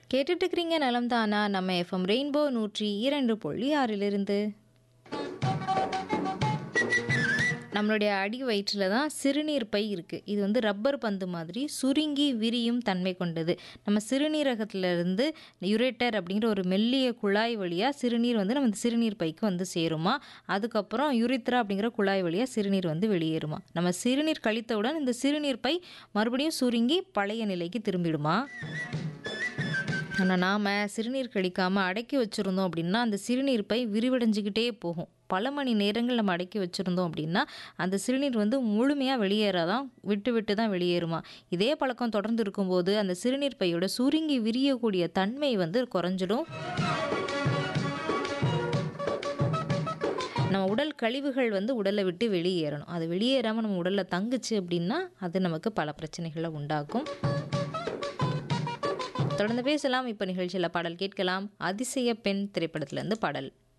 கேட்டுட்டு இருக்கிறீங்க நலம் தானா நம்ம எஃப்எம் ரெயின்போ நூற்றி இரண்டு புள்ளி ஆறிலிருந்து நம்மளுடைய அடி வயிற்றில் தான் சிறுநீர் பை இருக்குது இது வந்து ரப்பர் பந்து மாதிரி சுருங்கி விரியும் தன்மை கொண்டது நம்ம சிறுநீரகத்திலிருந்து யுரேட்டர் அப்படிங்கிற ஒரு மெல்லிய குழாய் வழியாக சிறுநீர் வந்து நம்ம இந்த சிறுநீர் பைக்கு வந்து சேருமா அதுக்கப்புறம் யுரித்ரா அப்படிங்கிற குழாய் வழியாக சிறுநீர் வந்து வெளியேறுமா நம்ம சிறுநீர் கழித்தவுடன் இந்த சிறுநீர் பை மறுபடியும் சுருங்கி பழைய நிலைக்கு திரும்பிடுமா ஆனால் நாம் சிறுநீர் கழிக்காமல் அடக்கி வச்சுருந்தோம் அப்படின்னா அந்த சிறுநீர் பை விரிவடைஞ்சிக்கிட்டே போகும் பல மணி நேரங்கள் நம்ம அடக்கி வச்சுருந்தோம் அப்படின்னா அந்த சிறுநீர் வந்து முழுமையாக வெளியேறாதான் விட்டு விட்டு தான் வெளியேறுமா இதே பழக்கம் தொடர்ந்து இருக்கும்போது அந்த சிறுநீர் பையோட சுருங்கி விரியக்கூடிய தன்மை வந்து குறைஞ்சிடும் நம்ம உடல் கழிவுகள் வந்து உடலை விட்டு வெளியேறணும் அது வெளியேறாமல் நம்ம உடலில் தங்குச்சு அப்படின்னா அது நமக்கு பல பிரச்சனைகளை உண்டாக்கும் தொடர்ந்து பேசலாம் இப்போ நிகழ்ச்சியில் பாடல் கேட்கலாம் அதிசய பெண் திரைப்படத்திலேருந்து பாடல்